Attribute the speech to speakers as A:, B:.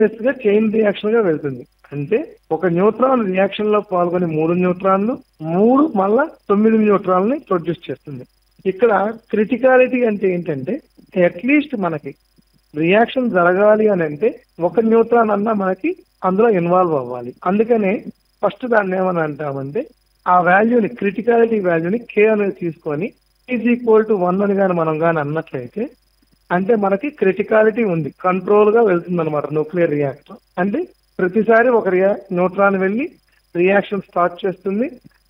A: గా chain reaction గా వెళ్తుంది అంటే ఒక న్యూట్రాన్ రియాక్షన్ లో పాల్గొని మూడు న్యూట్రాన్లు మూడు మళ్ళా తొమ్మిది న్యూట్రాన్ ని ప్రొడ్యూస్ చేస్తుంది ఇక్కడ క్రిటికాలిటీ అంటే ఏంటంటే అట్లీస్ట్ మనకి రియాక్షన్ జరగాలి అని అంటే ఒక న్యూట్రాన్ అన్నా మనకి అందులో ఇన్వాల్వ్ అవ్వాలి అందుకనే ఫస్ట్ దాన్ని ఏమని అంటామంటే ఆ వాల్యూని క్రిటికాలిటీ వాల్యూని కే అనేది తీసుకొని ఈజ్ ఈక్వల్ టు వన్ అని కానీ మనం కానీ అన్నట్లయితే అంటే మనకి క్రిటికాలిటీ ఉంది కంట్రోల్ గా వెళ్తుంది అనమాట న్యూక్లియర్ రియాక్టర్ అంటే ప్రతిసారి ఒక రియా న్యూట్రాన్ వెళ్ళి రియాక్షన్ స్టార్ట్ చేస్తుంది